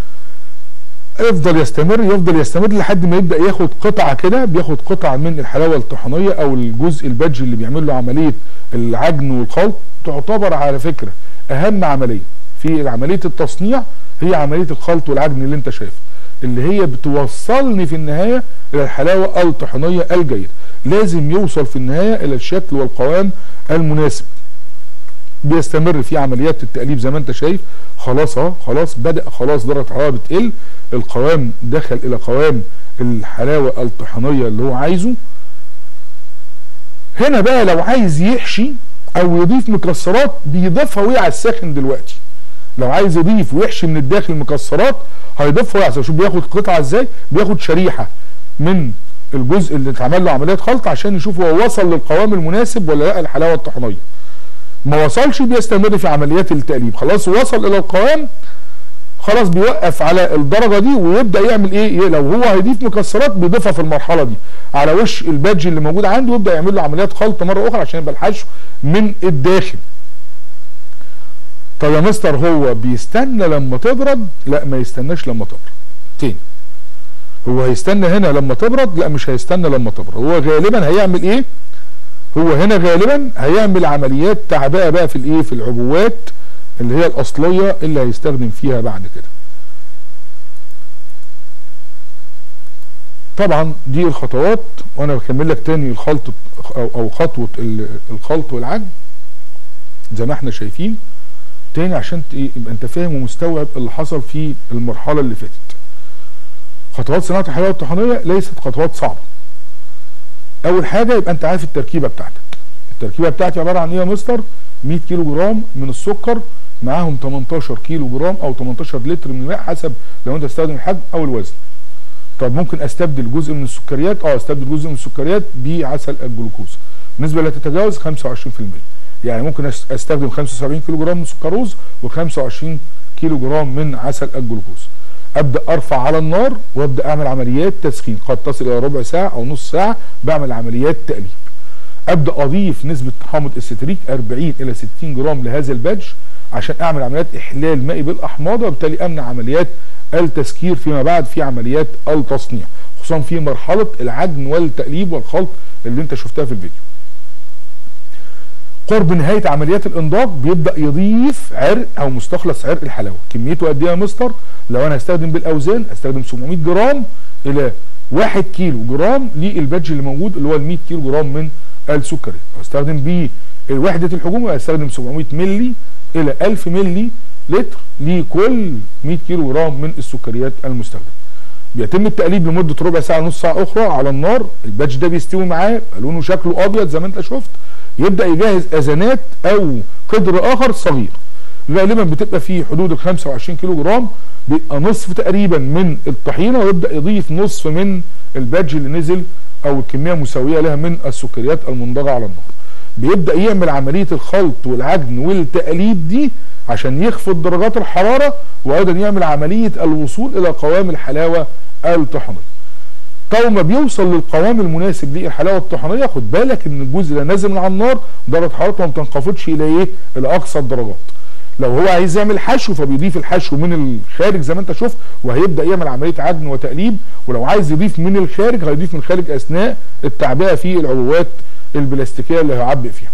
يفضل يستمر يفضل يستمر لحد ما يبدا ياخد قطعه كده بياخد قطعه من الحلاوه الطحينيه او الجزء البادج اللي بيعمل له عمليه العجن والخلط تعتبر على فكره اهم عمليه في عمليه التصنيع هي عمليه الخلط والعجن اللي انت شايفه اللي هي بتوصلني في النهايه الى الحلاوه الطحينيه الجيده لازم يوصل في النهايه الى الشكل والقوام المناسب بيستمر في عمليات التقليب زي ما انت شايف خلاص اهو خلاص بدا خلاص درجه الحراره بتقل القوام دخل الى قوام الحلاوه الطحينيه اللي هو عايزه هنا بقى لو عايز يحشي او يضيف مكسرات بيضيفها وهي على الساخن دلوقتي لو عايز يضيف ويحشي من الداخل مكسرات هيضيفها وهي على شوف بياخد قطعه ازاي بياخد شريحه من الجزء اللي اتعمل له عمليه خلط عشان يشوف هو وصل للقوام المناسب ولا لا الحلاوه الطحينيه ما وصلش بيستمر في عمليات التقليب خلاص وصل الى القوام خلاص بيوقف على الدرجه دي ويبدا يعمل ايه لو هو هيضيف مكسرات بيضيفها في المرحله دي على وش البادج اللي موجود عنده ويبدا يعمل له عمليات خلط مره اخرى عشان يبقى الحشو من الداخل طب يا مستر هو بيستنى لما تبرد لا ما يستناش لما تبرد تاني هو هيستنى هنا لما تبرد لا مش هيستنى لما تبرد هو غالبا هيعمل ايه هو هنا غالبا هيعمل عمليات تعبئه بقى في الايه في العبوات اللي هي الاصليه اللي هيستخدم فيها بعد كده طبعا دي الخطوات وانا بكمل لك تاني الخلط او, أو خطوه الخلط والعجن زي ما احنا شايفين تاني عشان يبقى انت فاهم ومستوعب اللي حصل في المرحله اللي فاتت خطوات صناعه الحلاوه الطحينيه ليست خطوات صعبه اول حاجه يبقى انت عارف التركيبه بتاعتك التركيبه بتاعتي عباره عن ايه يا مستر 100 كيلو جرام من السكر معاهم 18 كيلو جرام او 18 لتر من الماء حسب لو انت تستخدم الحجم او الوزن طب ممكن استبدل جزء من السكريات اه استبدل جزء من السكريات بعسل الجلوكوز النسبه لا تتجاوز 25% يعني ممكن استخدم 75 كيلو جرام من سكروز و25 كيلو جرام من عسل الجلوكوز ابدا ارفع على النار وابدا اعمل عمليات تسخين قد تصل الى ربع ساعه او نص ساعه بعمل عمليات تقليب ابدا اضيف نسبه حامض استريك 40 الى 60 جرام لهذا البادج عشان اعمل عمليات احلال مائي بالاحماضه وبالتالي امنع عمليات التسكير فيما بعد في عمليات التصنيع خصوصا في مرحله العجن والتقليب والخلط اللي انت شفتها في الفيديو قرب نهايه عمليات الانضاج بيبدا يضيف عرق او مستخلص عرق الحلاوه كميته قد ايه يا مستر لو انا هستخدم بالاوزان استخدم 700 جرام الى 1 كيلو جرام للبادج اللي موجود اللي هو ال 100 كيلو جرام من السكري استخدم بيه وحده الحجوم استخدم 700 ملي الى 1000 ملي لتر لكل 100 كيلو جرام من السكريات المستخدمه بيتم التقليب لمده ربع ساعه نص ساعه اخرى على النار البادج ده بيستوي معاه لونه شكله ابيض زي ما انت شفت يبدا يجهز اذانات او قدر اخر صغير غالبا بتبقى في حدود ال 25 كيلو جرام بيبقى نصف تقريبا من الطحينه ويبدا يضيف نصف من البادج اللي نزل او الكميه مساويه لها من السكريات المنضجه على النار بيبدا يعمل عمليه الخلط والعجن والتقليب دي عشان يخفض درجات الحراره وايضا يعمل عمليه الوصول الى قوام الحلاوه الطحينيه طول ما بيوصل للقوام المناسب للحلاوه الطحينيه خد بالك ان الجزء اللي نازل من على النار درجه حرارته ما بتنخفضش الى ايه الى اقصى الدرجات لو هو عايز يعمل حشو فبيضيف الحشو من الخارج زي ما انت شفت وهيبدا يعمل عمليه عجن وتقليب ولو عايز يضيف من الخارج هيضيف من الخارج اثناء التعبئه في العبوات البلاستيكيه اللي هيعبئ فيها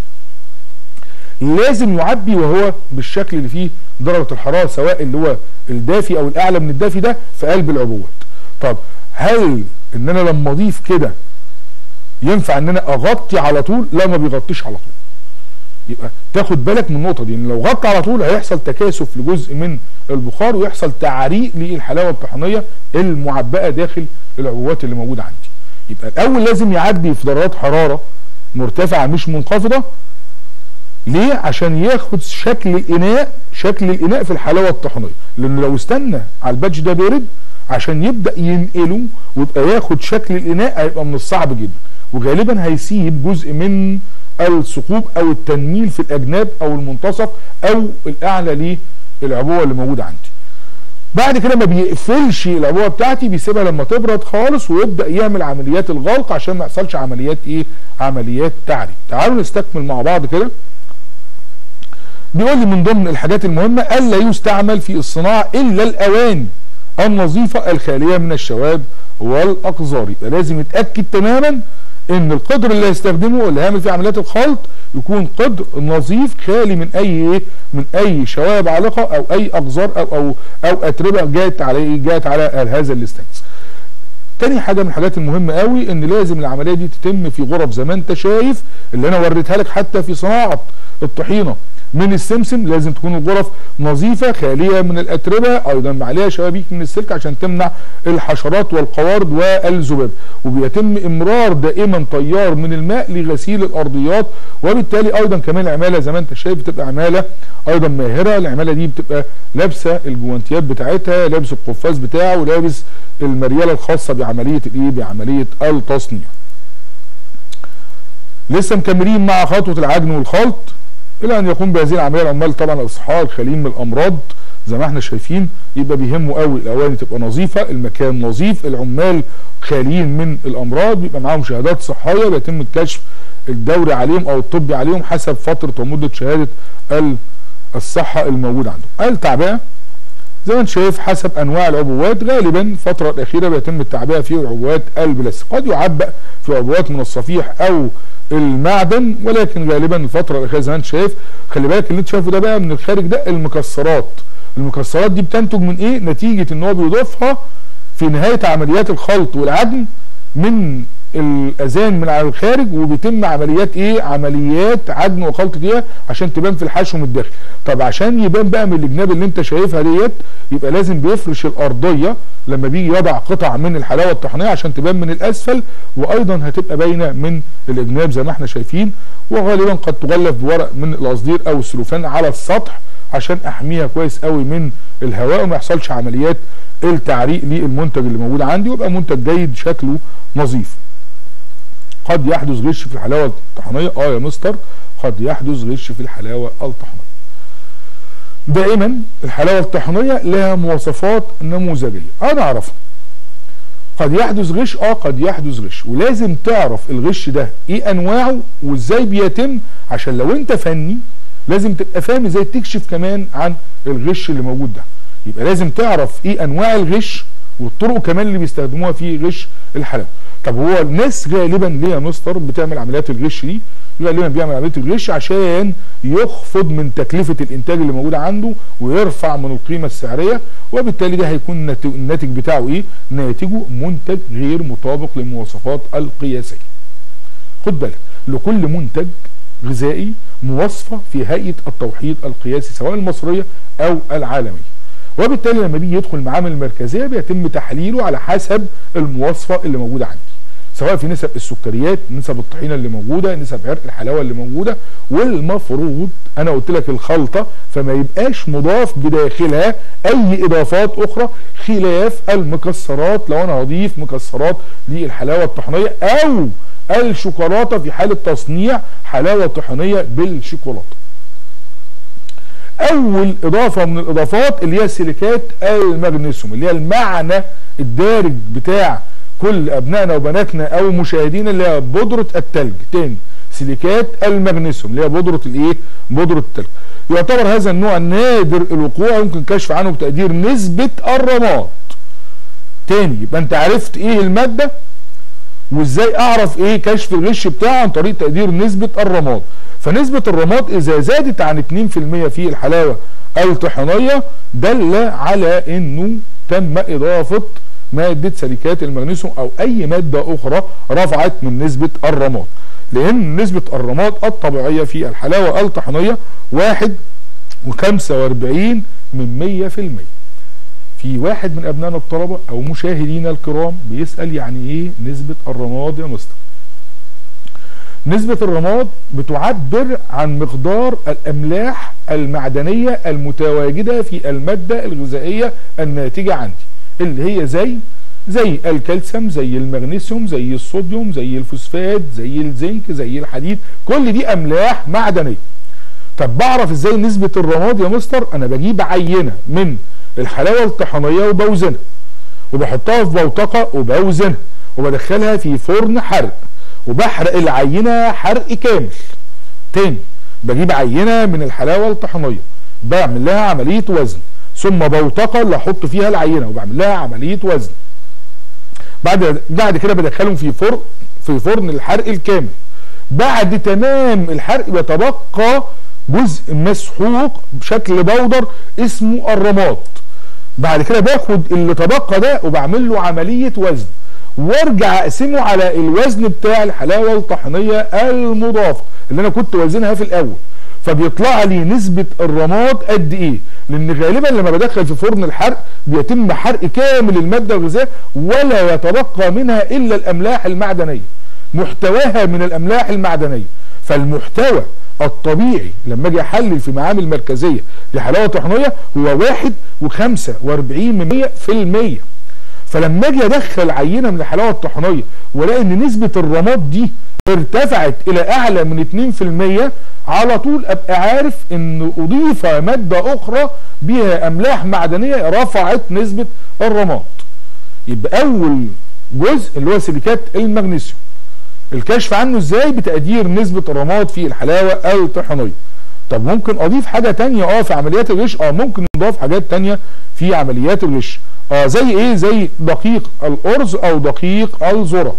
لازم يعبي وهو بالشكل اللي فيه درجه الحراره سواء اللي هو الدافي او الاعلى من الدافي ده في قلب العبوات طب هل ان انا لما اضيف كده ينفع ان انا اغطي على طول لا ما بيغطيش على طول يبقى تاخد بالك من النقطه دي ان لو غطى على طول هيحصل تكاثف لجزء من البخار ويحصل تعريق للحلاوه الطحينيه المعبأه داخل العبوات اللي موجوده عندي يبقى الاول لازم يعدي في درجات حراره مرتفعه مش منخفضه ليه عشان ياخد شكل الاناء شكل الاناء في الحلاوه الطحينيه لان لو استنى على البادج ده بارد عشان يبدا ينقله ويبقى ياخد شكل الاناء هيبقى من الصعب جدا وغالبا هيسيب جزء من الثقوب او التنميل في الاجناب او المنتصف او الاعلى للعبوه اللي موجوده عندي بعد كده ما بيقفلش العبوه بتاعتي بيسيبها لما تبرد خالص ويبدا يعمل عمليات الغلق عشان ما يحصلش عمليات ايه عمليات تعريق تعالوا نستكمل مع بعض كده بيقول لي من ضمن الحاجات المهمه الا يستعمل في الصناعه الا الاواني النظيفه الخاليه من الشواب والاقذار يبقى لازم يتاكد تماما ان القدر اللي هيستخدمه اللي هيعمل فيه عمليات الخلط يكون قدر نظيف خالي من اي من اي شوائب عالقه او اي اقذار او او او اتربه جات على جات على هذا الاستانس. تاني حاجه من الحاجات المهمه قوي ان لازم العمليه دي تتم في غرف زي ما انت شايف اللي انا وريتها لك حتى في صناعه الطحينه من السمسم لازم تكون الغرف نظيفه خاليه من الاتربه ايضا عليها شبابيك من السلك عشان تمنع الحشرات والقوارض والذباب وبيتم امرار دائما تيار من الماء لغسيل الارضيات وبالتالي ايضا كمان العماله زي ما انت شايف بتبقى عماله ايضا ماهره العماله دي بتبقى لابسه الجوانتيات بتاعتها لابس القفاز بتاعه ولابس المرياله الخاصه بعمليه الايه بعمليه التصنيع لسه مكملين مع خطوه العجن والخلط الى ان يقوم بهذه العمليه العمال طبعا الاصحاء الخاليين من الامراض زي ما احنا شايفين يبقى بيهمه قوي الاواني تبقى نظيفه المكان نظيف العمال خاليين من الامراض بيبقى معاهم شهادات صحيه بيتم الكشف الدوري عليهم او الطبي عليهم حسب فتره ومده شهاده الصحه الموجوده عندهم التعبئه زي ما انت شايف حسب انواع العبوات غالبا الفتره الاخيره بيتم التعبئه في عبوات البلاستيك قد يعبأ في عبوات من الصفيح او المعدن ولكن غالبا الفتره الاخيره زي ما انت شايف خلي بالك اللي انت شايفه ده بقى من الخارج ده المكسرات المكسرات دي بتنتج من ايه نتيجه ان هو بيضيفها في نهايه عمليات الخلط والعجن من الاذان من على الخارج وبيتم عمليات ايه عمليات عجن وخلط فيها عشان تبان في الحشو من الداخل طب عشان يبان بقى من الجناب اللي انت شايفها ديت يبقى لازم بيفرش الارضيه لما بيجي يضع قطع من الحلاوه الطحينيه عشان تبان من الاسفل وايضا هتبقى باينه من الجناب زي ما احنا شايفين وغالبا قد تغلف بورق من القصدير او السلوفان على السطح عشان احميها كويس قوي من الهواء وما يحصلش عمليات التعريق للمنتج اللي موجود عندي ويبقى منتج جيد شكله نظيف قد يحدث غش في الحلاوه الطحينيه اه يا مستر قد يحدث غش في الحلاوه الطحينيه دائما الحلاوه الطحينيه لها مواصفات نموذجيه انا اعرفها قد يحدث غش اه قد يحدث غش ولازم تعرف الغش ده ايه انواعه وازاي بيتم عشان لو انت فني لازم تبقى فاهم ازاي تكشف كمان عن الغش اللي موجود ده يبقى لازم تعرف ايه انواع الغش والطرق كمان اللي بيستخدموها في غش الحلاوه طب هو الناس غالبا ليه يا مستر بتعمل عمليات الغش دي غالبا بيعمل عمليه الغش عشان يخفض من تكلفه الانتاج اللي موجوده عنده ويرفع من القيمه السعريه وبالتالي ده هيكون الناتج بتاعه ايه؟ ناتجه منتج غير مطابق للمواصفات القياسيه. خد بالك لكل منتج غذائي مواصفه في هيئه التوحيد القياسي سواء المصريه او العالميه. وبالتالي لما بيجي يدخل المعامل المركزيه بيتم تحليله على حسب المواصفه اللي موجوده عندي. سواء في نسب السكريات نسب الطحينه اللي موجوده نسب عرق الحلاوه اللي موجوده والمفروض انا قلت لك الخلطه فما يبقاش مضاف بداخلها اي اضافات اخرى خلاف المكسرات لو انا هضيف مكسرات للحلاوه الطحينيه او الشوكولاته في حاله تصنيع حلاوه طحينيه بالشوكولاته اول اضافه من الاضافات اللي هي سيليكات المغنيسيوم اللي هي المعنى الدارج بتاع كل ابنائنا وبناتنا او مشاهدينا اللي هي بودره التلج تاني سيليكات المغنيسيوم اللي هي بودره الايه بودره التلج يعتبر هذا النوع نادر الوقوع يمكن كشف عنه بتقدير نسبه الرماد تاني يبقى انت عرفت ايه الماده وازاي اعرف ايه كشف الغش بتاعه عن طريق تقدير نسبه الرماد فنسبه الرماد اذا زادت عن 2% في الحلاوه الطحينيه دل على انه تم اضافه مادة سيليكات المغنيسيوم او اي مادة اخرى رفعت من نسبة الرماد لان نسبة الرماد الطبيعية في الحلاوة الطحينية واحد وخمسة واربعين من مية في المية في واحد من ابنائنا الطلبة او مشاهدينا الكرام بيسأل يعني ايه نسبة الرماد يا مستر نسبة الرماد بتعبر عن مقدار الاملاح المعدنية المتواجدة في المادة الغذائية الناتجة عندي اللي هي زي زي الكالسيوم زي المغنيسيوم زي الصوديوم زي الفوسفات زي الزنك زي الحديد كل دي املاح معدنيه طب بعرف ازاي نسبه الرماد يا مستر انا بجيب عينه من الحلاوه الطحينيه وبوزنها وبحطها في بوتقه وبوزنها وبدخلها في فرن حرق وبحرق العينه حرق كامل تاني بجيب عينه من الحلاوه الطحينيه بعمل لها عمليه وزن ثم بوتقه اللي احط فيها العينه وبعمل لها عمليه وزن بعد بعد كده بدخلهم في فرن في فرن الحرق الكامل بعد تمام الحرق بيتبقى جزء مسحوق بشكل بودر اسمه الرماد بعد كده باخد اللي تبقى ده وبعمل له عمليه وزن وارجع اقسمه على الوزن بتاع الحلاوه الطحينيه المضافه اللي انا كنت وزنها في الاول فبيطلع لي نسبه الرماد قد ايه لان غالبا لما بدخل في فرن الحرق بيتم حرق كامل الماده الغذائيه ولا يتبقى منها الا الاملاح المعدنيه محتواها من الاملاح المعدنيه فالمحتوى الطبيعي لما اجي احلل في معامل مركزيه لحلاوه طحينيه هو واحد وخمسة واربعين من مية في المية فلما اجي ادخل عينه من الحلاوه الطحينيه والاقي ان نسبه الرماد دي ارتفعت الى اعلى من 2% على طول ابقى عارف ان اضيف ماده اخرى بها املاح معدنيه رفعت نسبه الرماد يبقى اول جزء اللي هو سيليكات المغنيسيوم الكشف عنه ازاي بتقدير نسبه الرماد في الحلاوه الطحينيه طب ممكن اضيف حاجه تانية اه في عمليات الغش اه ممكن نضاف حاجات تانية في عمليات الغش اه زي ايه زي دقيق الارز او دقيق الذره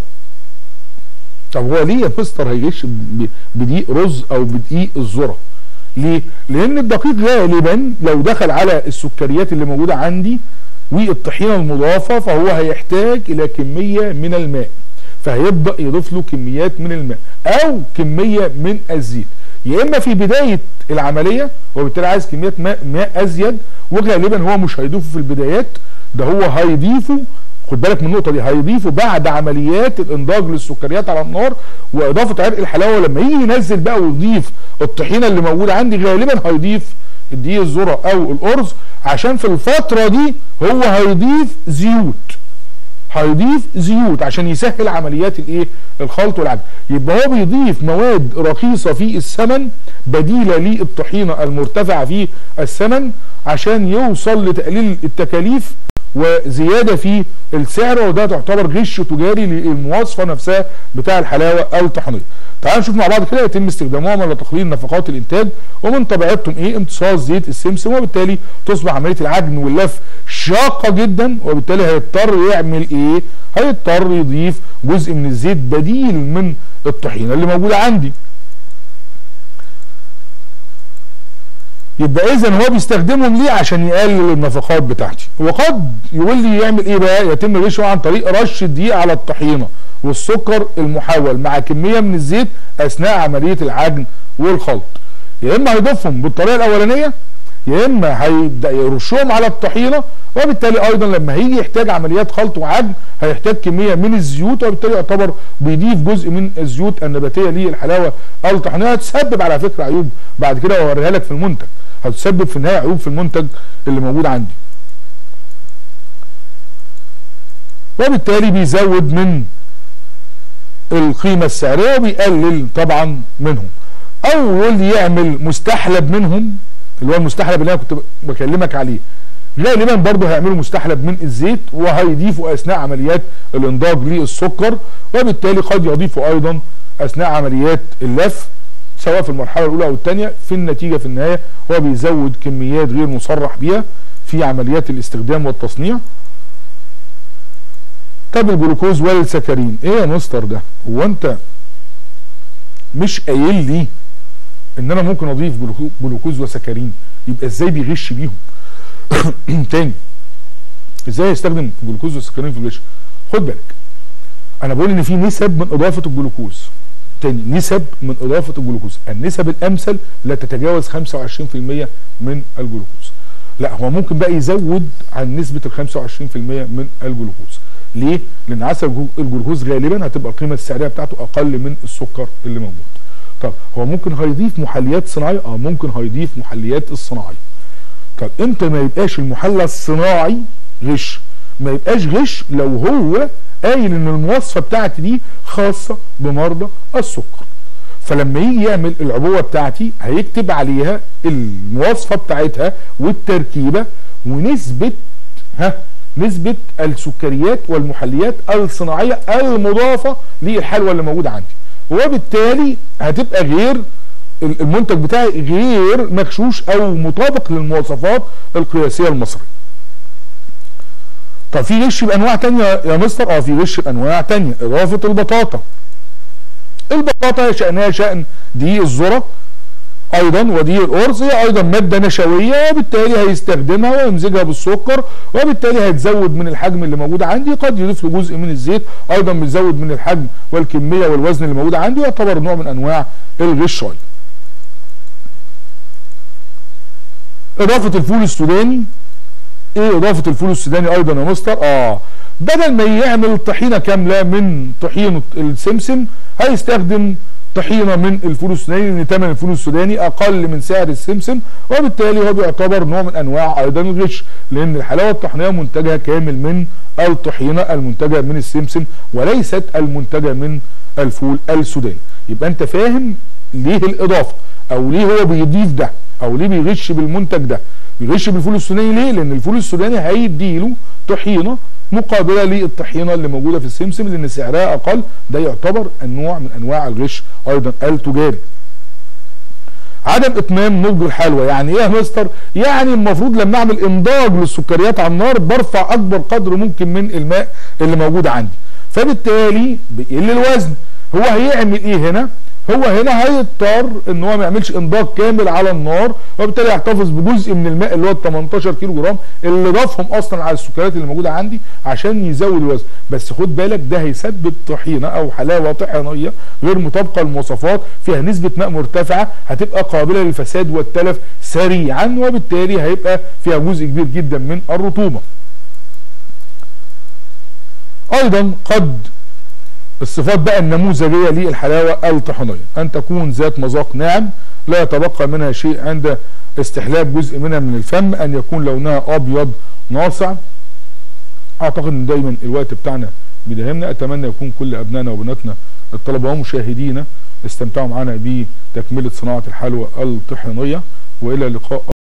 طب هو ليه يا مستر هيغش بدقيق رز او بدقيق الذره ليه لان الدقيق غالبا لو دخل على السكريات اللي موجوده عندي والطحينه المضافه فهو هيحتاج الى كميه من الماء فهيبدا يضيف له كميات من الماء او كميه من الزيت يا اما في بدايه العمليه وبالتالي عايز كميات ماء ماء ازيد وغالبا هو مش هيضيفه في البدايات ده هو هيضيفه خد بالك من النقطه دي هيضيفه بعد عمليات الانضاج للسكريات على النار واضافه عرق الحلاوه لما يجي ينزل بقى ويضيف الطحينه اللي موجوده عندي غالبا هيضيف الدقيق الذره او الارز عشان في الفتره دي هو هيضيف زيوت هيضيف زيوت عشان يسهل عمليات الايه الخلط والعجن يبقى هو بيضيف مواد رخيصه في الثمن بديله للطحينه المرتفعه في الثمن عشان يوصل لتقليل التكاليف وزياده في السعر وده تعتبر غش تجاري للمواصفه نفسها بتاع الحلاوه الطحينيه. تعالوا نشوف مع بعض كده يتم استخدامهم لتقليل نفقات الانتاج ومن طبيعتهم ايه امتصاص زيت السمسم وبالتالي تصبح عمليه العجن واللف شاقه جدا وبالتالي هيضطر يعمل ايه؟ هيضطر يضيف جزء من الزيت بديل من الطحينه اللي موجوده عندي. يبقى اذا هو بيستخدمهم ليه عشان يقلل النفقات بتاعتي وقد يقول لي يعمل ايه بقى يتم غشه عن طريق رش الدقيق على الطحينه والسكر المحول مع كميه من الزيت اثناء عمليه العجن والخلط يا اما هيضيفهم بالطريقه الاولانيه يا اما هيبدا يرشهم على الطحينه وبالتالي ايضا لما هيجي يحتاج عمليات خلط وعجن هيحتاج كميه من الزيوت وبالتالي يعتبر بيضيف جزء من الزيوت النباتيه للحلاوه الطحينيه هتسبب على فكره عيوب بعد كده واوريها لك في المنتج هتسبب في النهايه عيوب في المنتج اللي موجود عندي وبالتالي بيزود من القيمه السعريه وبيقلل طبعا منهم او يقول لي يعمل مستحلب منهم اللي هو المستحلب اللي انا كنت بكلمك عليه غالبا برضه هيعملوا مستحلب من الزيت وهيضيفوا اثناء عمليات الانضاج للسكر وبالتالي قد يضيفوا ايضا اثناء عمليات اللف سواء في المرحله الاولى او الثانيه في النتيجه في النهايه هو بيزود كميات غير مصرح بها في عمليات الاستخدام والتصنيع طب الجلوكوز والسكرين ايه يا مستر ده هو انت مش قايل لي ان انا ممكن اضيف جلوكوز وسكرين يبقى ازاي بيغش بيهم تاني ازاي يستخدم جلوكوز وسكرين في الغش خد بالك انا بقول ان في نسب من اضافه الجلوكوز تاني نسب من اضافه الجلوكوز النسب الامثل لا تتجاوز 25% من الجلوكوز لا هو ممكن بقى يزود عن نسبه ال 25% من الجلوكوز ليه؟ لان عسل الجلوكوز غالبا هتبقى القيمه السعريه بتاعته اقل من السكر اللي موجود. طب هو ممكن هيضيف محليات صناعيه؟ اه ممكن هيضيف محليات الصناعيه. طب امتى ما يبقاش المحلى الصناعي غش؟ ما يبقاش غش لو هو قايل ان المواصفه بتاعتي دي خاصه بمرضى السكر. فلما يجي يعمل العبوه بتاعتي هيكتب عليها المواصفه بتاعتها والتركيبه ونسبه ها نسبة السكريات والمحليات الصناعية المضافة للحلوى اللي موجودة عندي وبالتالي هتبقى غير المنتج بتاعي غير مغشوش او مطابق للمواصفات القياسية المصرية طب في غش بانواع تانية يا مستر اه في غش بانواع تانية اضافة البطاطا البطاطا شأنها شأن دي الذرة ايضا ودي القرص هي ايضا ماده نشويه وبالتالي هيستخدمها ويمزجها بالسكر وبالتالي هتزود من الحجم اللي موجود عندي قد يضيف له جزء من الزيت ايضا بيزود من الحجم والكميه والوزن اللي موجود عندي يعتبر نوع من انواع الغش ايضا. اضافه الفول السوداني ايه اضافه الفول السوداني ايضا يا مستر؟ اه بدل ما يعمل طحينه كامله من طحينه السمسم هيستخدم طحينه من الفول السوداني لان ثمن الفول السوداني اقل من سعر السمسم وبالتالي هو بيعتبر نوع من انواع ايضا الغش لان الحلاوه الطحينيه منتجها كامل من الطحينه المنتجه من السمسم وليست المنتجه من الفول السوداني يبقى انت فاهم ليه الاضافه او ليه هو بيضيف ده او ليه بيغش بالمنتج ده بيغش بالفول السوداني ليه لان الفول السوداني هيديله طحينه مقابله للطحينه اللي موجوده في السمسم لان سعرها اقل ده يعتبر النوع من انواع الغش ايضا التجاري عدم اتمام نضج الحلوى يعني ايه يا مستر يعني المفروض لما اعمل انضاج للسكريات على النار برفع اكبر قدر ممكن من الماء اللي موجود عندي فبالتالي بيقل الوزن هو هيعمل ايه هنا هو هنا هيضطر ان هو ما يعملش انضاج كامل على النار وبالتالي يحتفظ بجزء من الماء اللي هو ال 18 كيلو جرام اللي ضافهم اصلا على السكريات اللي موجوده عندي عشان يزود الوزن بس خد بالك ده هيسبب طحينه او حلاوه طحينيه غير مطابقه للمواصفات فيها نسبه ماء مرتفعه هتبقى قابله للفساد والتلف سريعا وبالتالي هيبقى فيها جزء كبير جدا من الرطوبه ايضا قد الصفات بقى النموذجيه للحلاوه الطحينيه ان تكون ذات مذاق ناعم لا يتبقى منها شيء عند استحلاب جزء منها من الفم ان يكون لونها ابيض ناصع اعتقد ان دايما الوقت بتاعنا بيداهمنا اتمنى يكون كل ابنائنا وبناتنا الطلبه ومشاهدينا استمتعوا معنا بتكمله صناعه الحلوى الطحينيه والى اللقاء